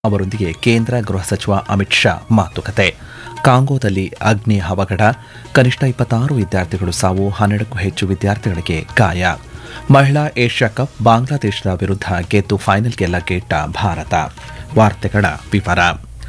ಅವರೊಂದಿಗೆ ಕೇಂದ್ರ ಗೃಹ ಸಚಿವ ಅಮಿತ್ ಶಾ ಮಾತುಕತೆ ಕಾಂಗೋದಲ್ಲಿ ಅಗ್ನಿ ಅವಘಡ ಕನಿಷ್ಠ ಇಪ್ಪತ್ತಾರು ವಿದ್ಯಾರ್ಥಿಗಳು ಸಾವು ಹನ್ನೆರಡಕ್ಕೂ ಹೆಚ್ಚು ವಿದ್ಯಾರ್ಥಿಗಳಿಗೆ ಗಾಯ ಮಹಿಳಾ ಏಷ್ಯಾ ಕಪ್ ಬಾಂಗ್ಲಾದೇಶದ ವಿರುದ್ಧ ಗೆದ್ದು ಫೈನಲ್ಗೆ ಲಗ್ಗೆಟ್ಟ ಭಾರತ ವಾರ್ತೆಗಳ ವಿವರ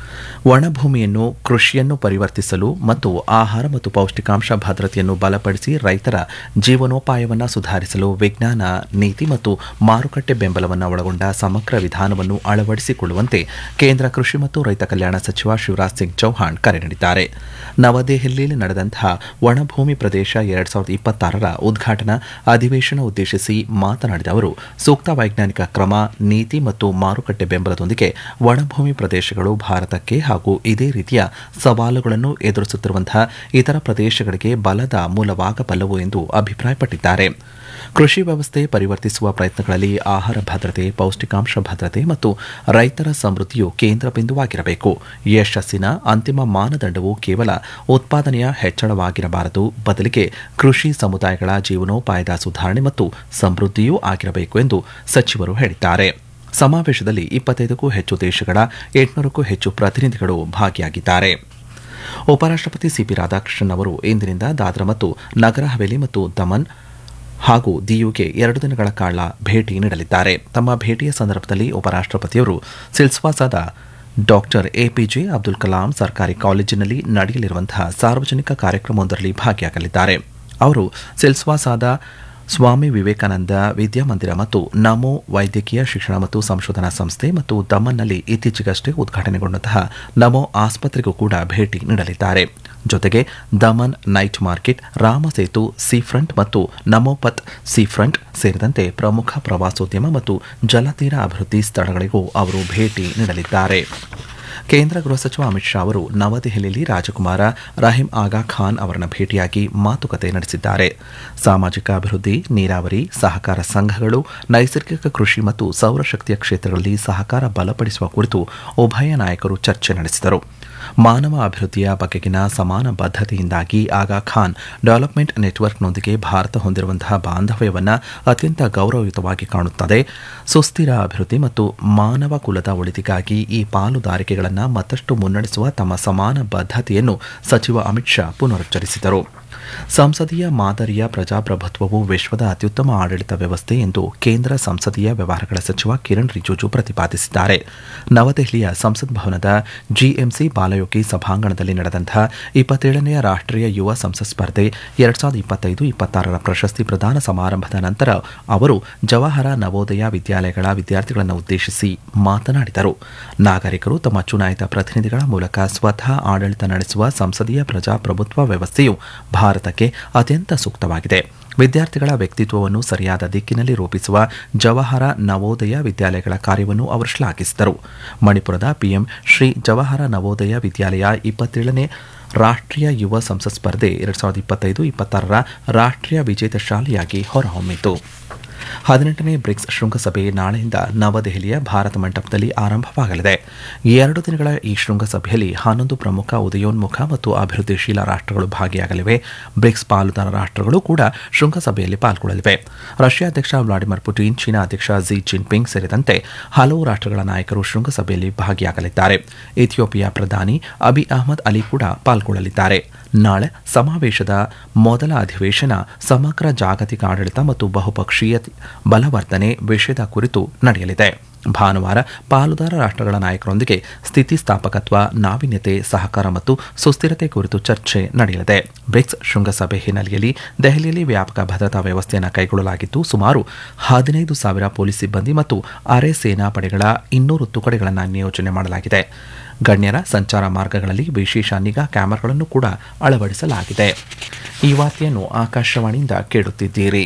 ಒಣಭೂಮಿಯನ್ನು ಕೃಷಿಯನ್ನು ಪರಿವರ್ತಿಸಲು ಮತ್ತು ಆಹಾರ ಮತ್ತು ಪೌಷ್ಟಿಕಾಂಶ ಭದ್ರತೆಯನ್ನು ಬಲಪಡಿಸಿ ರೈತರ ಜೀವನೋಪಾಯವನ್ನು ಸುಧಾರಿಸಲು ವಿಜ್ಞಾನ ನೀತಿ ಮತ್ತು ಮಾರುಕಟ್ಟೆ ಬೆಂಬಲವನ್ನು ಒಳಗೊಂಡ ಸಮಗ್ರ ವಿಧಾನವನ್ನು ಅಳವಡಿಸಿಕೊಳ್ಳುವಂತೆ ಕೇಂದ್ರ ಕೃಷಿ ಮತ್ತು ರೈತ ಕಲ್ಯಾಣ ಸಚಿವ ಶಿವರಾಜ್ ಸಿಂಗ್ ಚೌಹಾಣ್ ಕರೆ ನೀಡಿದ್ದಾರೆ ನವದೆಹಲಿಯಲ್ಲಿ ನಡೆದಂತಹ ಒಣಭೂಮಿ ಪ್ರದೇಶ ಎರಡ್ ಸಾವಿರದ ಇಪ್ಪತ್ತಾರರ ಉದ್ಘಾಟನಾ ಅಧಿವೇಶನ ಉದ್ದೇಶಿಸಿ ಮಾತನಾಡಿದ ಅವರು ಸೂಕ್ತ ವೈಜ್ಞಾನಿಕ ಕ್ರಮ ನೀತಿ ಮತ್ತು ಮಾರುಕಟ್ಟೆ ಬೆಂಬಲದೊಂದಿಗೆ ಒಣಭೂಮಿ ಪ್ರದೇಶಗಳು ಭಾರತಕ್ಕೆ ಹಾಗೂ ಇದೇ ರೀತಿಯ ಸವಾಲುಗಳನ್ನು ಎದುರಿಸುತ್ತಿರುವಂತಹ ಇತರ ಪ್ರದೇಶಗಳಿಗೆ ಬಲದ ಮೂಲವಾಗಬಲ್ಲವು ಎಂದು ಅಭಿಪ್ರಾಯಪಟ್ಟಿದ್ದಾರೆ ಕೃಷಿ ವ್ಯವಸ್ಥೆ ಪರಿವರ್ತಿಸುವ ಪ್ರಯತ್ನಗಳಲ್ಲಿ ಆಹಾರ ಭದ್ರತೆ ಪೌಷ್ಟಿಕಾಂಶ ಭದ್ರತೆ ಮತ್ತು ರೈತರ ಸಮೃದ್ಧಿಯು ಕೇಂದ್ರ ಬಿಂದುವಾಗಿರಬೇಕು ಯಶಸ್ಸಿನ ಅಂತಿಮ ಮಾನದಂಡವು ಕೇವಲ ಉತ್ಪಾದನೆಯ ಹೆಚ್ಚಳವಾಗಿರಬಾರದು ಬದಲಿಗೆ ಕೃಷಿ ಸಮುದಾಯಗಳ ಜೀವನೋಪಾಯದ ಸುಧಾರಣೆ ಮತ್ತು ಸಮೃದ್ಧಿಯೂ ಆಗಿರಬೇಕು ಎಂದು ಸಚಿವರು ಹೇಳಿದ್ದಾರೆ ಸಮಾವೇಶದಲ್ಲಿ ಇಪ್ಪತ್ತೈದಕ್ಕೂ ಹೆಚ್ಚು ದೇಶಗಳ ಎಂಟುನೂರಕ್ಕೂ ಹೆಚ್ಚು ಪ್ರತಿನಿಧಿಗಳು ಭಾಗಿಯಾಗಿದ್ದಾರೆ ಉಪರಾಷ್ಟಪತಿ ಸಿಪಿ ರಾಧಾಕೃಷ್ಣನ್ ಅವರು ಇಂದಿನಿಂದ ದಾದ್ರಾ ಮತ್ತು ನಗರ ಹವೇಲಿ ಮತ್ತು ದಮನ್ ಹಾಗೂ ದಿಯುಗೆ ಎರಡು ದಿನಗಳ ಕಾಲ ಭೇಟಿ ನೀಡಲಿದ್ದಾರೆ ತಮ್ಮ ಭೇಟಿಯ ಸಂದರ್ಭದಲ್ಲಿ ಉಪರಾಷ್ಟಪತಿಯವರು ಸಿಲ್ಸ್ವಾಸಾದ ಡಾಕ್ಟರ್ ಎಪಿಜೆ ಅಬ್ದುಲ್ ಕಲಾಂ ಸರ್ಕಾರಿ ಕಾಲೇಜಿನಲ್ಲಿ ನಡೆಯಲಿರುವಂತಹ ಸಾರ್ವಜನಿಕ ಕಾರ್ಯಕ್ರಮವೊಂದರಲ್ಲಿ ಭಾಗಿಯಾಗಲಿದ್ದಾರೆ ಅವರು ಸಿಲ್ಸ್ವಾಸಾದ ಸ್ವಾಮಿ ವಿವೇಕಾನಂದ ವಿದ್ಯಾಮಂದಿರ ಮತ್ತು ನಮೋ ವೈದ್ಯಕೀಯ ಶಿಕ್ಷಣ ಮತ್ತು ಸಂಶೋಧನಾ ಸಂಸ್ಥೆ ಮತ್ತು ದಮನ್ನಲ್ಲಿ ಇತ್ತೀಚೆಗಷ್ಟೇ ಉದ್ಘಾಟನೆಗೊಂಡಂತಹ ನಮೋ ಆಸ್ಪತ್ರೆಗೂ ಕೂಡ ಭೇಟಿ ನೀಡಲಿದ್ದಾರೆ ಜೊತೆಗೆ Daman night market Ramsetu sea front ಮತ್ತು ನಮೋಪತ್ ಸೀ ಫ್ರಂಟ್ ಸೇರಿದಂತೆ ಪ್ರಮುಖ ಪ್ರವಾಸೋದ್ಯಮ ಮತ್ತು ಜಲತೀರ ಅಭಿವೃದ್ಧಿ ಸ್ಥಳಗಳಿಗೂ ಅವರು ಭೇಟಿ ನೀಡಲಿದ್ದಾರೆ ಕೇಂದ್ರ ಗೃಹ ಸಚಿವ ಅಮಿತ್ ಶಾ ಅವರು ನವದೆಹಲಿಯಲ್ಲಿ ರಾಜಕುಮಾರ ರಾಹಿಂ ಆಗಾ ಖಾನ್ ಅವರನ್ನ ಭೇಟಿಯಾಗಿ ಮಾತುಕತೆ ನಡೆಸಿದ್ದಾರೆ ಸಾಮಾಜಿಕ ಅಭಿವೃದ್ಧಿ ನೀರಾವರಿ ಸಹಕಾರ ಸಂಘಗಳು ನೈಸರ್ಗಿಕ ಕೃಷಿ ಮತ್ತು ಸೌರಶಕ್ತಿಯ ಕ್ಷೇತ್ರಗಳಲ್ಲಿ ಸಹಕಾರ ಬಲಪಡಿಸುವ ಕುರಿತು ಉಭಯ ನಾಯಕರು ಚರ್ಚೆ ನಡೆಸಿದರು ಮಾನವ ಅಭಿವೃದ್ಧಿಯ ಬಗೆಗಿನ ಸಮಾನ ಬದ್ಧತೆಯಿಂದಾಗಿ ಆಗಾ ಖಾನ್ ಡೆವಲಪ್ಮೆಂಟ್ ನೆಟ್ವರ್ಕ್ನೊಂದಿಗೆ ಭಾರತ ಹೊಂದಿರುವಂತಹ ಬಾಂಧವ್ಯವನ್ನು ಅತ್ಯಂತ ಗೌರವಯುತವಾಗಿ ಕಾಣುತ್ತದೆ ಸುಸ್ಥಿರ ಅಭಿವೃದ್ಧಿ ಮತ್ತು ಮಾನವ ಕುಲದ ಒಳಿತಿಗಾಗಿ ಈ ಪಾಲುದಾರಿಕೆಗಳನ್ನು ಮತ್ತಷ್ಟು ಮುನ್ನಡೆಸುವ ತಮ್ಮ ಸಮಾನ ಬದ್ಧತೆಯನ್ನು ಸಚಿವ ಅಮಿತ್ ಶಾ ಪುನರುಚ್ಚರಿಸಿದರು ಸಂಸದೀಯ ಮಾದರಿಯ ಪ್ರಜಾಪ್ರಭುತ್ವವು ವಿಶ್ವದ ಅತ್ಯುತ್ತಮ ಆಡಳಿತ ವ್ಯವಸ್ಥೆ ಎಂದು ಕೇಂದ್ರ ಸಂಸದೀಯ ವ್ಯವಹಾರಗಳ ಸಚಿವ ಕಿರಣ್ ರಿಜಿಜು ಪ್ರತಿಪಾದಿಸಿದ್ದಾರೆ ನವದೆಹಲಿಯ ಸಂಸತ್ ಭವನದ ಜಿಎಂಸಿ ಬಾಲಯೋಗಿ ಸಭಾಂಗಣದಲ್ಲಿ ನಡೆದಂತಹ ಇಪ್ಪತ್ತೇಳನೆಯ ರಾಷ್ಟೀಯ ಯುವ ಸಂಸತ್ ಸ್ಪರ್ಧೆ ಎರಡ್ ಸಾವಿರದ ಇಪ್ಪತ್ತೈದು ಇಪ್ಪತ್ತಾರರ ಪ್ರಶಸ್ತಿ ಪ್ರದಾನ ಸಮಾರಂಭದ ನಂತರ ಅವರು ಜವಾಹರ ನವೋದಯ ವಿದ್ಯಾಲಯಗಳ ವಿದ್ಯಾರ್ಥಿಗಳನ್ನು ಉದ್ದೇಶಿಸಿ ಮಾತನಾಡಿದರು ನಾಗರಿಕರು ತಮ್ಮ ಚುನಾಯಿತ ಪ್ರತಿನಿಧಿಗಳ ಮೂಲಕ ಸ್ವತಃ ಆಡಳಿತ ನಡೆಸುವ ಸಂಸದೀಯ ಪ್ರಜಾಪ್ರಭುತ್ವ ವ್ಯವಸ್ಥೆಯು ಭಾರತಕ್ಕೆ ಅತ್ಯಂತ ಸೂಕ್ತವಾಗಿದೆ ವಿದ್ಯಾರ್ಥಿಗಳ ವ್ಯಕ್ತಿತ್ವವನ್ನು ಸರಿಯಾದ ದಿಕ್ಕಿನಲ್ಲಿ ರೂಪಿಸುವ ಜವಾಹರ ನವೋದಯ ವಿದ್ಯಾಲಯಗಳ ಕಾರ್ಯವನ್ನು ಅವರು ಶ್ಲಾಘಿಸಿದರು ಮಣಿಪುರದ ಪಿಎಂ ಶ್ರೀ ಜವಾಹರ ನವೋದಯ ವಿದ್ಯಾಲಯ ಇಪ್ಪತ್ತೇಳನೇ ರಾಷ್ಟ್ರೀಯ ಯುವ ಸಂಸತ್ ಸ್ಪರ್ಧೆ ಎರಡ್ ಸಾವಿರದ ಇಪ್ಪತ್ತೈದು ಇಪ್ಪತ್ತಾರರ ರಾಷ್ಟ್ರೀಯ ವಿಜೇತ ಶಾಲೆಯಾಗಿ ಹೊರಹೊಮ್ಮಿತು ಹದಿನೆಂಟನೇ ಬ್ರಿಕ್ಸ್ ಶೃಂಗಸಭೆ ನಾಳೆಯಿಂದ ನವದೆಹಲಿಯ ಭಾರತ ಮಂಟಪದಲ್ಲಿ ಆರಂಭವಾಗಲಿದೆ ಎರಡು ದಿನಗಳ ಈ ಶೃಂಗಸಭೆಯಲ್ಲಿ ಹನ್ನೊಂದು ಪ್ರಮುಖ ಉದಯೋನ್ಮುಖ ಮತ್ತು ಅಭಿವೃದ್ಧಿಶೀಲ ರಾಷ್ಟ್ರಗಳು ಭಾಗಿಯಾಗಲಿವೆ ಬ್ರಿಕ್ಸ್ ಪಾಲುದಾರ ರಾಷ್ಟ್ರಗಳು ಕೂಡ ಶೃಂಗಸಭೆಯಲ್ಲಿ ಪಾಲ್ಗೊಳ್ಳಲಿವೆ ರಷ್ಯಾ ಅಧ್ಯಕ್ಷ ವ್ಲಾಡಿಮಿರ್ ಪುಟಿನ್ ಚೀನಾ ಅಧ್ಯಕ್ಷ ಜಿ ಜಿನ್ಪಿಂಗ್ ಸೇರಿದಂತೆ ಹಲವು ರಾಷ್ಟ್ರಗಳ ನಾಯಕರು ಶೃಂಗಸಭೆಯಲ್ಲಿ ಭಾಗಿಯಾಗಲಿದ್ದಾರೆ ಇಥಿಯೋಪಿಯಾ ಪ್ರಧಾನಿ ಅಬಿ ಅಹಮದ್ ಅಲಿ ಕೂಡ ಪಾಲ್ಗೊಳ್ಳಲಿದ್ದಾರೆ ನಾಳೆ ಸಮಾವೇಶದ ಮೊದಲ ಅಧಿವೇಶನ ಸಮಗ್ರ ಜಾಗತಿಕ ಆಡಳಿತ ಮತ್ತು ಬಹುಪಕ್ಷೀಯ ಬಲವರ್ಧನೆ ವಿಷಯದ ಕುರಿತು ನಡೆಯಲಿದೆ ಭಾನುವಾರ ಪಾಲುದಾರ ರಾಷ್ಟ್ರಗಳ ನಾಯಕರೊಂದಿಗೆ ಸ್ಥಿತಿಸ್ಥಾಪಕತ್ವ ನಾವೀನ್ಯತೆ ಸಹಕಾರ ಮತ್ತು ಸುಸ್ಥಿರತೆ ಕುರಿತು ಚರ್ಚೆ ನಡೆಯಲಿದೆ ಬ್ರಿಕ್ಸ್ ಶೃಂಗಸಭೆ ಹಿನ್ನೆಲೆಯಲ್ಲಿ ದೆಹಲಿಯಲ್ಲಿ ವ್ಯಾಪಕ ಭದ್ರತಾ ವ್ಯವಸ್ಥೆಯನ್ನು ಕೈಗೊಳ್ಳಲಾಗಿದ್ದು ಸುಮಾರು ಹದಿನೈದು ಸಾವಿರ ಪೊಲೀಸ್ ಸಿಬ್ಬಂದಿ ಮತ್ತು ಅರೆ ಸೇನಾ ಪಡೆಗಳ ಇನ್ನೂರು ತುಕಡಿಗಳನ್ನು ನಿಯೋಜನೆ ಮಾಡಲಾಗಿದೆ ಗಣ್ಯರ ಸಂಚಾರ ಮಾರ್ಗಗಳಲ್ಲಿ ವಿಶೇಷ ನಿಗಾ ಕ್ಯಾಮೆರಾಗಳನ್ನು ಕೂಡ ಅಳವಡಿಸಲಾಗಿದೆ ಈ ವಾರ್ತೆಯನ್ನು ಆಕಾಶವಾಣಿಯಿಂದ ಕೇಳುತ್ತಿದ್ದೀರಿ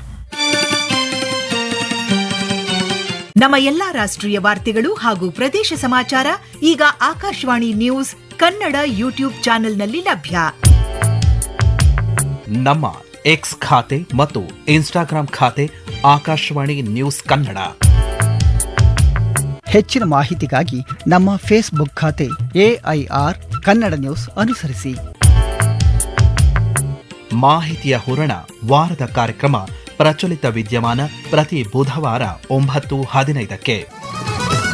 ನಮ್ಮ ಎಲ್ಲಾ ರಾಷ್ಟ್ರೀಯ ವಾರ್ತೆಗಳು ಹಾಗೂ ಪ್ರದೇಶ ಸಮಾಚಾರ ಈಗ ಆಕಾಶವಾಣಿ ನ್ಯೂಸ್ ಕನ್ನಡ ಯೂಟ್ಯೂಬ್ ಚಾನೆಲ್ನಲ್ಲಿ ಲಭ್ಯ ನಮ್ಮ ಎಕ್ಸ್ ಖಾತೆ ಮತ್ತು ಇನ್ಸ್ಟಾಗ್ರಾಂ ಖಾತೆ ಆಕಾಶವಾಣಿ ನ್ಯೂಸ್ ಕನ್ನಡ ಹೆಚ್ಚಿನ ಮಾಹಿತಿಗಾಗಿ ನಮ್ಮ ಫೇಸ್ಬುಕ್ ಖಾತೆ ಎಐಆರ್ ಕನ್ನಡ ನ್ಯೂಸ್ ಅನುಸರಿಸಿ ಮಾಹಿತಿಯ ಹೂರಣ ವಾರದ ಕಾರ್ಯಕ್ರಮ ಪ್ರಚಲಿತ ವಿದ್ಯಮಾನ ಪ್ರತಿ ಬುಧವಾರ ಒಂಬತ್ತು ಹದಿನೈದಕ್ಕೆ